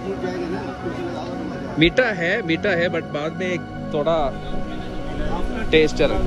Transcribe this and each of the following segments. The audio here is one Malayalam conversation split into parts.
मीठा है मीठा है बट बाद में एक थोड़ा टेस्ट अलग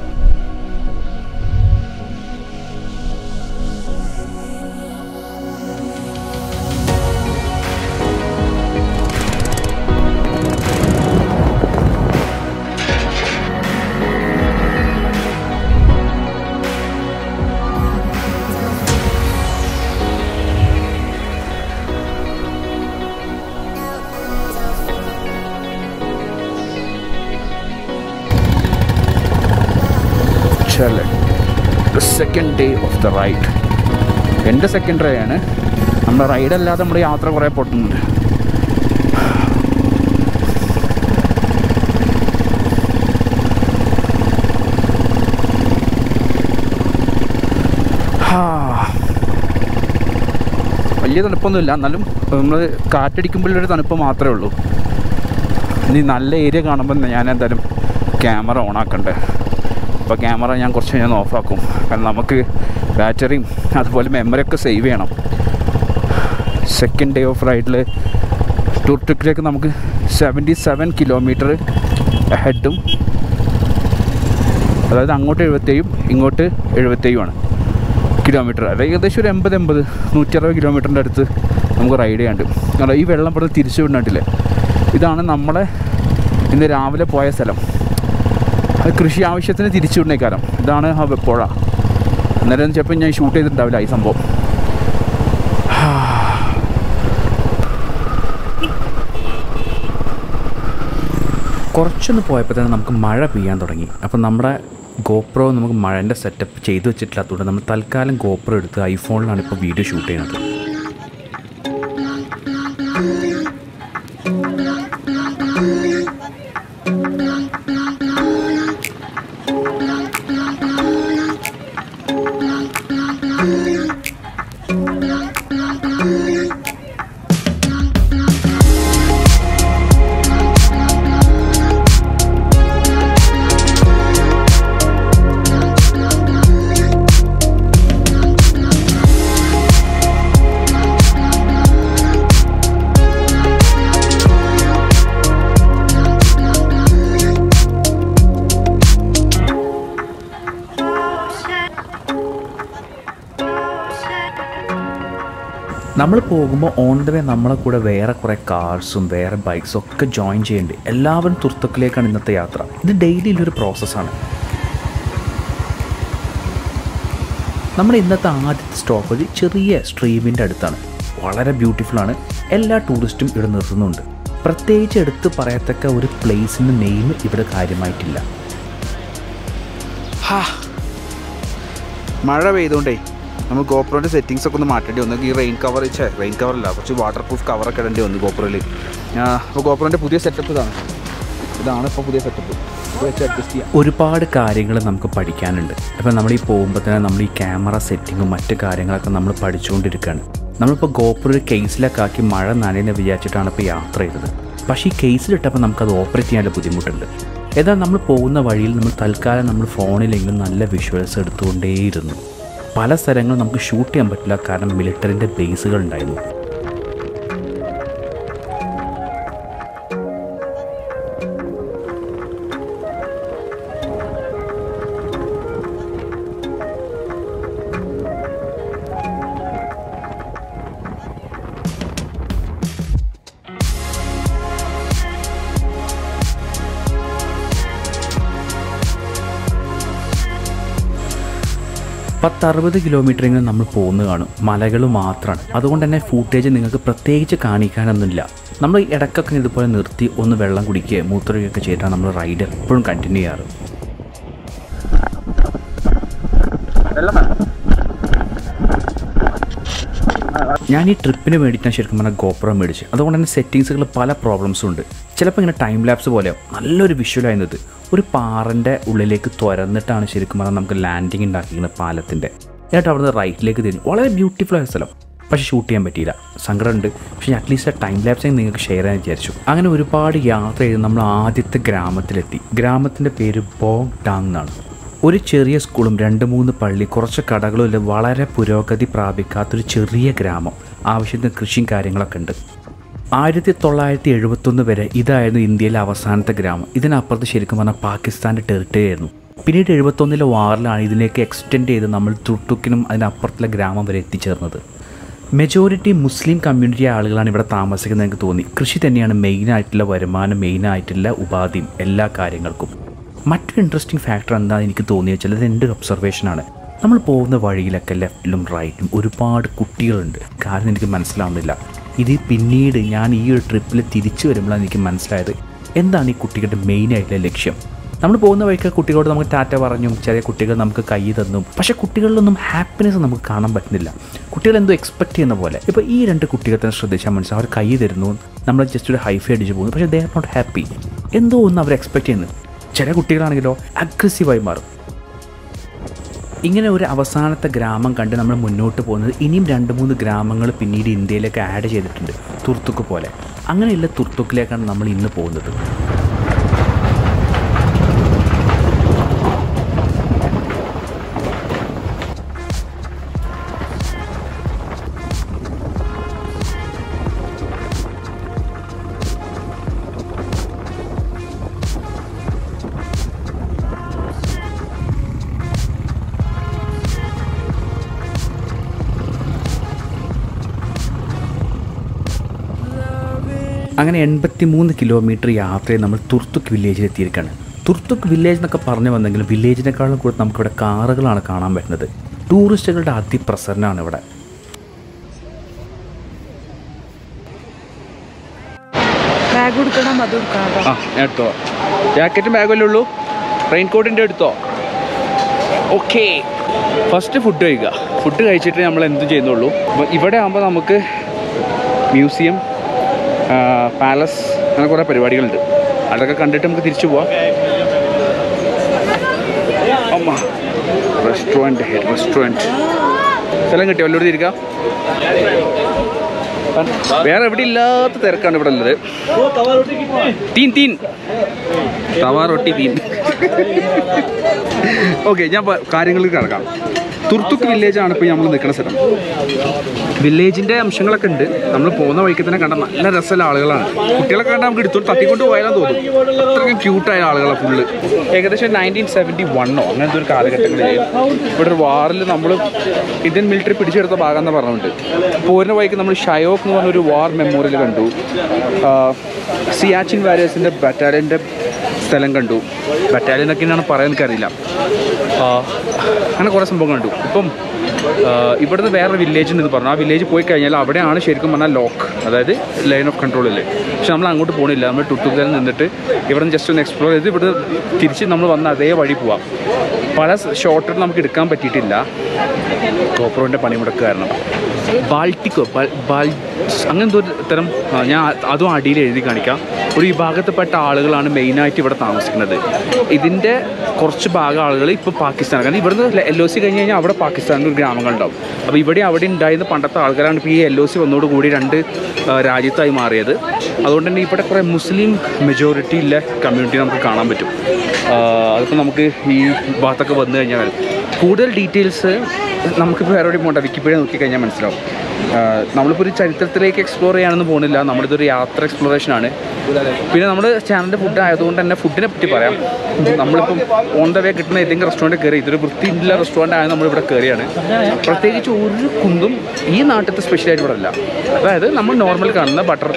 ചലെ second day of the ride എൻ്റെ സെക്കൻഡ് ഡേ ആണ് നമ്മുടെ റൈഡ് അല്ലാതെ നമ്മുടെ യാത്ര കുറേ പൊട്ടുന്നുണ്ട് ഹാ. വലിയ തണുപ്പൊന്നുമില്ല എന്നാലും നമ്മൾ കാറ്റടിക്കുമ്പോഴൊരു തണുപ്പ് മാത്രമേ ഉള്ളൂ ഇനി നല്ല ഏരിയ കാണുമ്പോൾ ഞാൻ എന്തായാലും ക്യാമറ ഓൺ ആക്കണ്ടേ അപ്പോൾ ക്യാമറ ഞാൻ കുറച്ച് കഴിഞ്ഞാൽ ഓഫാക്കും കാരണം നമുക്ക് ബാറ്ററിയും അതുപോലെ മെമ്മറി ഒക്കെ സേവ് ചെയ്യണം സെക്കൻഡ് ഡേ ഓഫ് റൈഡിൽ ടൂർ ട്രിപ്പിലേക്ക് നമുക്ക് സെവൻറ്റി സെവൻ കിലോമീറ്റർ ഹെഡും അതായത് അങ്ങോട്ട് എഴുപത്തേഴും ഇങ്ങോട്ട് എഴുപത്തേഴുമാണ് കിലോമീറ്റർ അതായത് ഏകദേശം ഒരു എൺപത് എൺപത് നൂറ്ററുപത് കിലോമീറ്ററിൻ്റെ അടുത്ത് നമുക്ക് റൈഡ് ചെയ്യാണ്ട് കാരണം ഈ വെള്ളം ഇവിടെ തിരിച്ചു വിടണ്ടില്ലേ ഇതാണ് നമ്മളെ ഇന്ന് രാവിലെ പോയ സ്ഥലം അത് കൃഷി ആവശ്യത്തിന് തിരിച്ചു വിടണേക്കാരം ഇതാണ് ആ പുഴ അന്നേരം ചിലപ്പോൾ ഞാൻ ഷൂട്ട് ചെയ്തിട്ടുണ്ടാവില്ല ഈ സംഭവം കുറച്ചൊന്ന് പോയപ്പോൾ തന്നെ നമുക്ക് മഴ പെയ്യാൻ തുടങ്ങി അപ്പം നമ്മുടെ ഗോപ്രോ നമുക്ക് മഴൻ്റെ സെറ്റപ്പ് ചെയ്തു വെച്ചിട്ടില്ലാത്തതുകൊണ്ട് നമ്മൾ തൽക്കാലം ഗോപ്രോ എടുത്ത് ഐഫോണിലാണ് ഇപ്പോൾ വീഡിയോ ഷൂട്ട് ചെയ്യുന്നത് നമ്മൾ പോകുമ്പോൾ ഓൺ ദ വേ നമ്മളെ കൂടെ വേറെ കുറേ കാർസും വേറെ ബൈക്സും ഒക്കെ ജോയിൻ ചെയ്യേണ്ടി എല്ലാവരും തുർത്തക്കിലേക്കാണ് ഇന്നത്തെ യാത്ര ഇത് ഡെയിലി ഒരു പ്രോസസ്സാണ് നമ്മുടെ ഇന്നത്തെ ആദ്യത്തെ സ്റ്റോപ്പ് ഒരു ചെറിയ സ്ട്രീമിൻ്റെ അടുത്താണ് വളരെ ബ്യൂട്ടിഫുള്ളാണ് എല്ലാ ടൂറിസ്റ്റും ഇവിടെ നിർത്തുന്നുണ്ട് പ്രത്യേകിച്ച് എടുത്ത് പറയത്തക്ക ഒരു പ്ലേസിൻ്റെ നെയിം ഇവിടെ കാര്യമായിട്ടില്ല മഴ പെയ്തുകൊണ്ടേ നമ്മൾ ഗോപ്രോൻ്റെ സെറ്റിങ്സ് ഒക്കെ ഒന്ന് മാറ്റേണ്ടി വന്നു ഈ റെയിൻ കവർ ചേ റെയിൻ കവറല്ല കുറച്ച് വാട്ടർ പ്രൂഫ് കവറൊക്കെ ഇടേണ്ടി വന്നു ഗോപ്രോയിൽ അപ്പോൾ ഗോപ്രോൻ്റെ പുതിയ സെറ്റപ്പ് ഇതാണ് ഇതാണ് ഇപ്പോൾ പുതിയ സെറ്റപ്പ് ഇത് വെച്ച് അഡ്ജസ്റ്റ് ചെയ്യാം ഒരുപാട് കാര്യങ്ങൾ നമുക്ക് പഠിക്കാനുണ്ട് അപ്പോൾ നമ്മൾ ഈ പോകുമ്പോൾ തന്നെ നമ്മൾ ഈ ക്യാമറ സെറ്റിങ്ങും മറ്റു കാര്യങ്ങളൊക്കെ നമ്മൾ പഠിച്ചുകൊണ്ടിരിക്കുകയാണ് നമ്മളിപ്പോൾ ഗോപ്രോ ഒരു കേസിലൊക്കെ ആക്കി മഴ നനയെന്ന് വിചാരിച്ചിട്ടാണ് ഇപ്പോൾ യാത്ര ചെയ്തത് പക്ഷേ ഈ കേസിലിട്ടപ്പോൾ നമുക്കത് ഓപ്പറേറ്റ് ചെയ്യാനുള്ള ബുദ്ധിമുട്ടുണ്ട് എന്നാൽ നമ്മൾ പോകുന്ന വഴിയിൽ നമ്മൾ തൽക്കാലം നമ്മൾ ഫോണിലെങ്കിലും നല്ല വിഷ്വൽസ് എടുത്തുകൊണ്ടേയിരുന്നു പല സ്ഥലങ്ങളും നമുക്ക് ഷൂട്ട് ചെയ്യാൻ പറ്റില്ല കാരണം മിലിറ്ററിൻ്റെ ബേസുകൾ ഉണ്ടായിരുന്നു പത്തറുപത് കിലോമീറ്ററെങ്കിലും നമ്മൾ പോകുന്നത് കാണും മലകൾ മാത്രമാണ് അതുകൊണ്ട് തന്നെ ഫൂട്ടേജ് നിങ്ങൾക്ക് പ്രത്യേകിച്ച് കാണിക്കാനൊന്നുമില്ല നമ്മൾ ഇടയ്ക്കൊക്കെ ഇതുപോലെ നിർത്തി ഒന്ന് വെള്ളം കുടിക്കുകയോ മൂത്രമൊക്കെ ചെയ്തിട്ടാണ് നമ്മൾ റൈഡ് എപ്പോഴും കണ്ടിന്യൂ ചെയ്യാറ് ഞാൻ ഈ ട്രിപ്പിന് വേണ്ടിയിട്ടാണ് ശരിക്കും പറഞ്ഞാൽ ഗോപ്രോ മേടിച്ച് അതുകൊണ്ട് തന്നെ സെറ്റിങ്സുകൾ പല പ്രോബ്ലംസും ഉണ്ട് ചിലപ്പോൾ ഇങ്ങനെ ടൈം ലാപ്സ് പോലെയോ നല്ലൊരു വിഷ്വലായിരുന്നത് ഒരു പാറൻ്റെ ഉള്ളിലേക്ക് തുരന്നിട്ടാണ് ശരിക്കും പറഞ്ഞാൽ നമുക്ക് ലാൻഡിങ് ഉണ്ടാക്കിയിരുന്നത് പാലത്തിൻ്റെ എന്നിട്ട് അവിടുന്ന് റൈറ്റിലേക്ക് തിരിഞ്ഞു വളരെ ബ്യൂട്ടിഫുൾ ആയ സ്ഥലം പക്ഷേ ഷൂട്ട് ചെയ്യാൻ പറ്റിയില്ല സങ്കടമുണ്ട് പക്ഷേ അറ്റ്ലീസ്റ്റ് ആ ടൈം ലാപ്സ് നിങ്ങൾക്ക് ഷെയർ ചെയ്യാൻ വിചാരിച്ചു അങ്ങനെ ഒരുപാട് യാത്ര ചെയ്ത് നമ്മൾ ആദ്യത്തെ ഗ്രാമത്തിലെത്തി ഗ്രാമത്തിൻ്റെ പേര് ബോങ് ടാങ് എന്നാണ് ഒരു ചെറിയ സ്കൂളും രണ്ട് മൂന്ന് പള്ളി കുറച്ച് കടകളും ഇല്ല വളരെ പുരോഗതി പ്രാപിക്കാത്തൊരു ചെറിയ ഗ്രാമം ആവശ്യത്തിന് കൃഷിയും കാര്യങ്ങളൊക്കെ ഉണ്ട് ആയിരത്തി തൊള്ളായിരത്തി എഴുപത്തൊന്ന് വരെ ഇതായിരുന്നു ഇന്ത്യയിലെ അവസാനത്തെ ഗ്രാമം ഇതിനപ്പുറത്ത് ശരിക്കും പറഞ്ഞാൽ പാകിസ്ഥാൻ്റെ ടെറിട്ടറി ആയിരുന്നു പിന്നീട് എഴുപത്തൊന്നിലെ വാറിലാണ് ഇതിലേക്ക് എക്സ്റ്റെൻഡ് ചെയ്ത് നമ്മൾ തുർത്തുക്കിനും അതിനപ്പുറത്തുള്ള ഗ്രാമം വരെ എത്തിച്ചേർന്നത് മെജോറിറ്റി മുസ്ലിം കമ്മ്യൂണിറ്റി ആളുകളാണ് ഇവിടെ താമസിക്കുന്നത് എനിക്ക് തോന്നി കൃഷി തന്നെയാണ് മെയിനായിട്ടുള്ള വരുമാനം മെയിനായിട്ടുള്ള ഉപാധിയും എല്ലാ കാര്യങ്ങൾക്കും മറ്റൊരു ഇൻട്രസ്റ്റിംഗ് ഫാക്ടർ എന്താണെന്ന് എനിക്ക് തോന്നിയ വെച്ചാൽ അത് എൻ്റെ ഒരു ഒബ്സർവേഷനാണ് നമ്മൾ പോകുന്ന വഴിയിലൊക്കെ ലെഫ്റ്റിലും റൈറ്റിലും ഒരുപാട് കുട്ടികളുണ്ട് കാരണം എനിക്ക് മനസ്സിലാവുന്നില്ല ഇത് പിന്നീട് ഞാൻ ഈ ഒരു ട്രിപ്പിൽ തിരിച്ചു വരുമ്പോഴാണ് എനിക്ക് മനസ്സിലായത് എന്താണ് ഈ കുട്ടികളുടെ മെയിനായിട്ടുള്ള ലക്ഷ്യം നമ്മൾ പോകുന്ന വഴിക്ക് കുട്ടികളോട് നമുക്ക് ടാറ്റ പറഞ്ഞും ചെറിയ കുട്ടികൾ നമുക്ക് കൈ തന്നും പക്ഷേ കുട്ടികളിലൊന്നും ഹാപ്പിനെസ് നമുക്ക് കാണാൻ പറ്റുന്നില്ല കുട്ടികൾ എന്തോ എക്സ്പെക്ട് ചെയ്യുന്ന പോലെ ഇപ്പോൾ ഈ രണ്ട് കുട്ടികളെ തന്നെ ശ്രദ്ധിച്ചാൽ മനസ്സിലാവും അവർ കൈ തരുന്നു നമ്മൾ ജസ്റ്റ് ഒരു ഹൈഫൈ അടിച്ച് പോകുന്നു പക്ഷേ ദേ ആർ നോട്ട് ഹാപ്പി എന്തോ ഒന്ന് അവർ എക്സ്പെക്ട് ചെയ്യുന്നത് ചില കുട്ടികളാണെങ്കിലോ അഗ്രസീവായി മാറും ഇങ്ങനെ ഒരു അവസാനത്തെ ഗ്രാമം കണ്ട് നമ്മൾ മുന്നോട്ട് പോകുന്നത് ഇനിയും രണ്ട് മൂന്ന് ഗ്രാമങ്ങൾ പിന്നീട് ഇന്ത്യയിലേക്ക് ആഡ് ചെയ്തിട്ടുണ്ട് തുർത്തുക്ക് പോലെ അങ്ങനെയുള്ള തുർത്തുക്കിലേക്കാണ് നമ്മൾ ഇന്ന് പോകുന്നത് അങ്ങനെ എൺപത്തി മൂന്ന് കിലോമീറ്റർ യാത്രയിൽ നമ്മൾ തുർത്തുക്ക് വില്ലേജിൽ എത്തിയിരിക്കുകയാണ് തുർത്തുക്ക് വില്ലേജ് എന്നൊക്കെ പറഞ്ഞു വന്നെങ്കിലും വില്ലേജിനേക്കാളും കൂടുതൽ നമുക്കിവിടെ കാറുകളാണ് കാണാൻ പറ്റുന്നത് ടൂറിസ്റ്റുകളുടെ അതിപ്രസരനാണ് ഇവിടെ ബാഗ് കൊടുക്കണം അത് കൊടുക്കണം ആ ഞാൻ എടുത്തോ ജാക്കറ്റും ബാഗല്ലേ ഉള്ളൂ റെയിൻ കോട്ടിൻ്റെ എടുത്തോ ഓക്കെ ഫസ്റ്റ് ഫുഡ് കഴിക്കുക ഫുഡ് കഴിച്ചിട്ട് നമ്മൾ എന്ത് ചെയ്യുന്നുള്ളൂ അപ്പോൾ ഇവിടെ ആകുമ്പോൾ നമുക്ക് മ്യൂസിയം പാലസ് അങ്ങനെ കുറേ പരിപാടികളുണ്ട് അതൊക്കെ കണ്ടിട്ട് നമുക്ക് തിരിച്ചു പോവാം അമ്മ റെസ്റ്റോറൻറ്റ് റെസ്റ്റോറൻറ്റ് സ്ഥലം കിട്ടിയോ വല്ലൂർ ഇരിക്കാം വേറെ എവിടെ ഇല്ലാത്ത തിരക്കാണ് ഇവിടെ ഉള്ളത് തീൻ തീൻ തവ റൊട്ടി തീൻ ഓക്കെ ഞാൻ പ- കാര്യങ്ങളിൽ കിടക്കാം തുർത്തുക്ക് വില്ലേജാണ് ഇപ്പോൾ നമ്മൾ നിൽക്കുന്ന സ്ഥലം വില്ലേജിൻ്റെ അംശങ്ങളൊക്കെ ഉണ്ട് നമ്മൾ പോകുന്ന വഴിക്ക് തന്നെ കണ്ട നല്ല രസമുള്ള ആളുകളാണ് കുട്ടികളൊക്കെ കണ്ടാൽ നമുക്ക് എടുത്തോണ്ട് തട്ടിക്കൊണ്ട് പോയാലും തോന്നും അത്രയ്ക്കും ക്യൂട്ടായ ആളുകളാണ് ഫുള്ള് ഏകദേശം നയൻറ്റീൻ സെവൻറ്റി വണ്ണോ അങ്ങനത്തെ ഒരു കാലഘട്ടങ്ങളിൽ ഇവിടെ ഒരു വാറിൽ നമ്മൾ ഇന്ത്യൻ മിലിറ്ററി പിടിച്ചെടുത്ത ഭാഗം എന്ന് പറഞ്ഞിട്ടുണ്ട് പോരുന്ന വഴിക്ക് നമ്മൾ ഷയോക്ക് എന്ന് പറഞ്ഞൊരു വാർ മെമ്മോറിയൽ കണ്ടു ആ, സിയാച്ചിൻ വാരിയേഴ്സിൻ്റെ ബറ്റാലിയൻ്റെ സ്ഥലം കണ്ടു ബറ്റാലിയൻ എന്നൊക്കെയാണ് പറയാൻ എനിക്കറിയില്ല ആ, അങ്ങനെ കുറേ സംഭവം കണ്ടു ഇപ്പം ആ, ഇവിടുന്ന് വേറെ വില്ലേജ് എന്ന് പറഞ്ഞു ആ വില്ലേജ് പോയി കഴിഞ്ഞാൽ അവിടെയാണ് ശരിക്കും പറഞ്ഞാൽ ലോക്ക് അതായത് ലൈൻ ഓഫ് കൺട്രോൾ ഇല്ലേ പക്ഷെ നമ്മൾ അങ്ങോട്ട് പോകണില്ല നമ്മൾ ടുട്ടുകയിൽ നിന്നിട്ട് ഇവിടെ നിന്ന് ജസ്റ്റ് ഒന്ന് എക്സ്പ്ലോർ ചെയ്ത് ഇവിടെ തിരിച്ച് നമ്മൾ വന്ന അതേ വഴി പോവാം പല ഷോട്ടുകൾ നമുക്ക് എടുക്കാൻ പറ്റിയിട്ടില്ല ഗോപ്രോൻ്റെ പണിമുടക്ക് കാരണം ബാൾട്ടിക്കോ ബാൽ- ബാൽ അങ്ങനത്തെ ഒരു തരം ആ, ഞാൻ അതും അടിയിൽ എഴുതി കാണിക്കാം ഒരു വിഭാഗത്തിൽപ്പെട്ട ആളുകളാണ് മെയിനായിട്ട് ഇവിടെ താമസിക്കുന്നത് ഇതിൻ്റെ കുറച്ച് ഭാഗം ആളുകൾ ഇപ്പോൾ പാകിസ്ഥാൻ കാരണം ഇവിടുന്ന് എൽ ഒ സി കഴിഞ്ഞ് കഴിഞ്ഞാൽ അവിടെ പാകിസ്ഥാനിൽ ഒരു ഗ്രാമങ്ങളുണ്ടാവും അപ്പോൾ ഇവിടെ അവിടെ ഉണ്ടായിരുന്ന പണ്ടത്തെ ആൾക്കാരാണ് ഇപ്പോൾ ഈ എൽ ഒ സി വന്നതോടുകൂടി രണ്ട് ആ, രാജ്യത്തായി മാറിയത് അതുകൊണ്ട് തന്നെ ഇവിടെ കുറേ മുസ്ലിം മെജോറിറ്റി ഉള്ള കമ്മ്യൂണിറ്റി നമുക്ക് കാണാൻ പറ്റും ആ, അതിപ്പോൾ നമുക്ക് ഈ ഭാഗത്തൊക്കെ വന്നു കഴിഞ്ഞാൽ കൂടുതൽ ഡീറ്റെയിൽസ് നമുക്കിപ്പോൾ വേറെ എവിടെയും പോകണ്ട വിക്കിപീഡിയ നോക്കിക്കഴിഞ്ഞാൽ മനസ്സിലാവും ആഹ് നമ്മളിപ്പോൾ ഒരു ചരിത്രത്തിലേക്ക് എക്സ്പ്ലോർ ചെയ്യാനൊന്നും പോകുന്നില്ല നമ്മളിതൊരു യാത്ര എക്സ്പ്ലോറേഷൻ ആണ് പിന്നെ നമ്മൾ ചാനലിൻ്റെ ഫുഡ് ആയതുകൊണ്ട് തന്നെ ഫുഡിനെ പറ്റി പറയാം നമ്മളിപ്പം ഓൺ ദ വേ കിട്ടുന്ന ഏതെങ്കിലും റെസ്റ്റോറൻറ്റ് കയറി ഇതൊരു വൃത്തിയില്ല റെസ്റ്റോറൻറ്റ് ആയത് നമ്മളിവിടെ കയറിയാണ് പ്രത്യേകിച്ച് ഒരു കുന്തും ഈ നാട്ടിലത്തെ സ്പെഷ്യലായിട്ട് ഇവിടെ അല്ല അതായത് നമ്മൾ നോർമൽ കാണുന്ന ബട്ടർ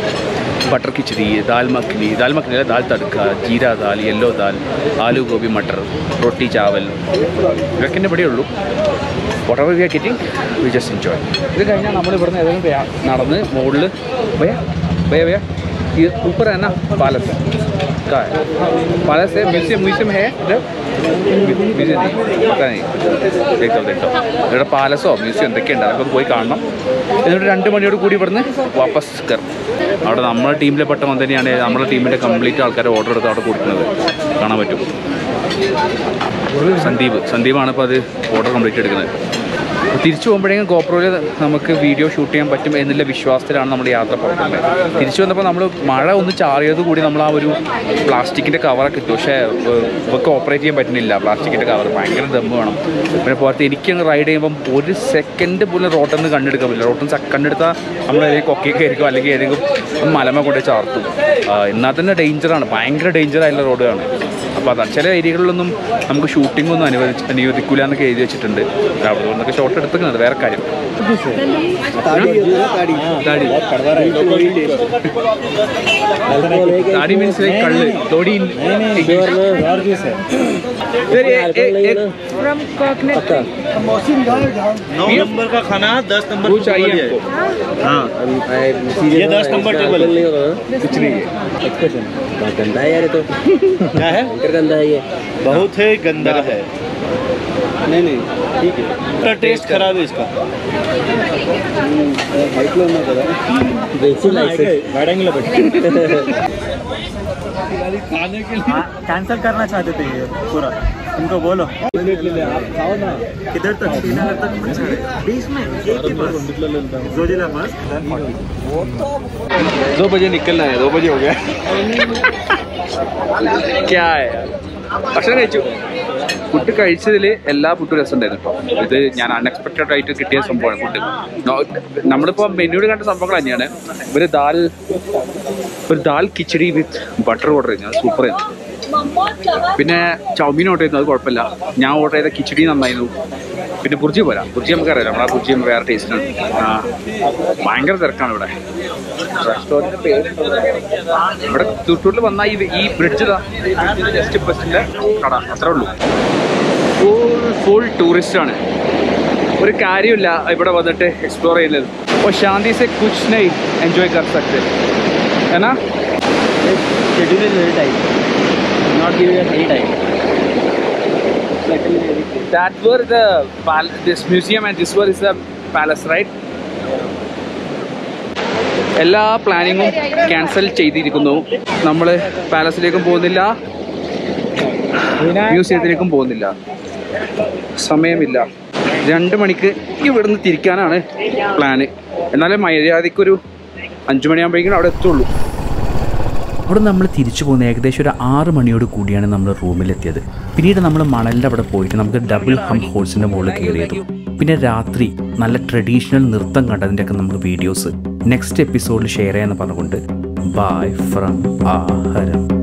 बटर खिचड़ी दाल मखनी दाल मखनी अല്ല, दाल तड़का जीरा दाल येलो दाल आलू गोभी मटर रोटी चावल ഇതൊക്കെ തന്നെ ഇവിടെ ഉള്ളൂ whatever we are getting we just enjoy ഇത് കഴിഞ്ഞാൽ നമ്മൾ ഇവിടുന്ന് ഏതെങ്കിലും വേ- നടന്ന് മുകളിൽ ഭയ ഭയ ഭയ ഈ ऊपर है ना पालस का है पालस है म्यूजियम म्यूजियम है इधर म्यूजियम नहीं पता नहीं देखो देखो ഇവിടെ പാലസോ മ്യൂസിയം എന്തൊക്കെയുണ്ട് അതൊക്കെ ഒന്ന് പോയി കാണണം എന്നിട്ട് രണ്ട് മണിയോട് കൂടി ഇവിടുന്ന് വാപ്പസ് കയറും അവിടെ നമ്മുടെ ടീമിലെ പെട്ട തന്നെയാണ് നമ്മുടെ ടീമിൻ്റെ കംപ്ലീറ്റ് ആൾക്കാരെ ഓർഡർ എടുത്ത് അവിടെ കൊടുക്കുന്നത് കാണാൻ പറ്റും സന്ദീപ് സന്ദീപാണ് ഇപ്പോൾ അത് ഓർഡർ കംപ്ലീറ്റ് എടുക്കുന്നത് തിരിച്ചു പോകുമ്പോഴേക്കും ഗോപ്രോയിൽ നമുക്ക് വീഡിയോ ഷൂട്ട് ചെയ്യാൻ പറ്റും എന്നുള്ള വിശ്വാസത്തിലാണ് നമ്മൾ യാത്ര പുറപ്പെടുന്നത് തിരിച്ചു വന്നപ്പോൾ നമ്മൾ മഴ ഒന്ന് ചാറിയത് കൂടി നമ്മൾ ആ ഒരു പ്ലാസ്റ്റിക്കിൻ്റെ കവറൊക്കെ ഇട്ടു പക്ഷേ ഇവർക്ക് ഓപ്പറേറ്റ് ചെയ്യാൻ പറ്റുന്നില്ല പ്ലാസ്റ്റിക്കിൻ്റെ കവർ ഭയങ്കര ദമ്മ് വേണം പിന്നെ പുറത്ത് എനിക്കങ്ങ് റൈഡ് ചെയ്യുമ്പം ഒരു സെക്കൻഡ് പോലും റോട്ടിൽ നിന്ന് കണ്ടെടുക്കാൻ പറ്റില്ല റോട്ടിൽ നിന്ന് കണ്ടെടുത്താൽ നമ്മൾ ഏതെങ്കിലും കൊക്കയൊക്കെ ആയിരിക്കും അല്ലെങ്കിൽ ഏതെങ്കിലും മലമ കൊണ്ട് ചാർത്തും ആ, എന്നാൽ തന്നെ ഡേഞ്ചറാണ് ഭയങ്കര ഡേഞ്ചറായിട്ടുള്ള റോഡാണ് അപ്പോൾ അതാണ് ചില ഏരിയകളിലൊന്നും നമുക്ക് ഷൂട്ടിംഗ് ഒന്നും അനുവദിച്ച് അനുവദിക്കില്ല എന്നൊക്കെ എഴുതി വെച്ചിട്ടുണ്ട് അവിടെ നിന്നൊക്കെ ഷോട്ട് എടുത്തിട്ടുണ്ട് വേറെ കാര്യം താടി താടി മീൻസ് ലൈക്ക് കള്ള് തോടി फ्रॉम कोकोनट नंबर का खाना दस नंबर वो की चाहिए टेबल आपको है। ये दस नंबर टेबल है कुछ नहीं है गंदा है यार ये तो क्या है भयंकर गंदा है ये बहुत है गंदा है नहीं नहीं ठीक है इसका टेस्ट खराब है इसका बेसिक लाइसेंस कैंसिल करना चाहते थे ये पूरा उनको बोलो किधर तक श्रीनगर तक बीस में एक के पास जोजिला पास दो बजे निकलना है दो बजे हो गया क्या है ഭക്ഷണം കഴിച്ചു ഫുഡ് കഴിച്ചതിൽ എല്ലാ ഫുഡും രസമുണ്ടായിരുന്നു കേട്ടോ ഇത് ഞാൻ അൺഎക്സ്പെക്റ്റഡ് ആയിട്ട് കിട്ടിയ സംഭവമാണ് ഫുഡ് നമ്മളിപ്പോൾ മെനുവിൽ കണ്ട സംഭവങ്ങൾ തന്നെയാണ് ഒരു ദാൽ ഒരു dal khichdi with butter order ചെയ്തു അത് സൂപ്പർ ആയിരുന്നു പിന്നെ ചൗമീൻ ഓർഡർ ചെയ്തു അത് കുഴപ്പമില്ല ഞാൻ ഓർഡർ ചെയ്ത കിച്ചടി നന്നായിരുന്നു പിന്നെ ബുർജി പോരാ ബുർജി നമുക്കറിയാം നമ്മളെ ബുർജി വേറെ ടേസ്റ്റാണ് ആ ഭയങ്കര തിരക്കാണ് ഇവിടെ റെസ്റ്റോറൻറ്റ് പേര് ഇവിടെ തൂട്ടൂരിൽ വന്ന ഈ ഈ ബ്രിഡ്ജ് ജസ്റ്റ് ബസ്സിൻ്റെ കട അത്രേ ഉള്ളൂ ഫുൾ ഫുൾ ടൂറിസ്റ്റ് ആണ് ഒരു കാര്യമില്ല ഇവിടെ വന്നിട്ട് എക്സ്പ്ലോർ ചെയ്യുന്നത് അപ്പോൾ ശാന്തി സെ കുച്ച് നൈ എൻജോയ് കർ സക്തെ എന്നാ schedule is very tight not giving us any time that were the pal- this museum and this one is the palace right എല്ലാ പ്ലാനിങ്ങും ക്യാൻസൽ ചെയ്തിരിക്കുന്നു നമ്മൾ പാലസിലേക്കും പോകുന്നില്ല മ്യൂസിയത്തിലേക്കും പോകുന്നില്ല സമയമില്ല രണ്ട് മണിക്ക് ഇവിടുന്ന് തിരിക്കാനാണ് പ്ലാന് എന്നാലും മര്യാദയ്ക്കൊരു അഞ്ചു മണിയാകുമ്പോഴേക്കും അവിടെ എത്തുള്ളൂ അവിടെ നമ്മൾ തിരിച്ചു പോകുന്ന ഏകദേശം ഒരു ആറ് മണിയോട് കൂടിയാണ് നമ്മൾ റൂമിലെത്തിയത് പിന്നീട് നമ്മൾ മണലിൻ്റെ അവിടെ പോയിട്ട് നമുക്ക് ഡബിൾ ഹം ഹോഴ്സിൻ്റെ മുകളിൽ കയറിയതും പിന്നെ രാത്രി നല്ല ട്രഡീഷണൽ നൃത്തം കണ്ടതിൻ്റെയൊക്കെ നമുക്ക് വീഡിയോസ് നെക്സ്റ്റ് എപ്പിസോഡിൽ ഷെയർ ചെയ്യാമെന്ന് പറഞ്ഞുകൊണ്ട് ബൈ ഫ്രം ആഹരം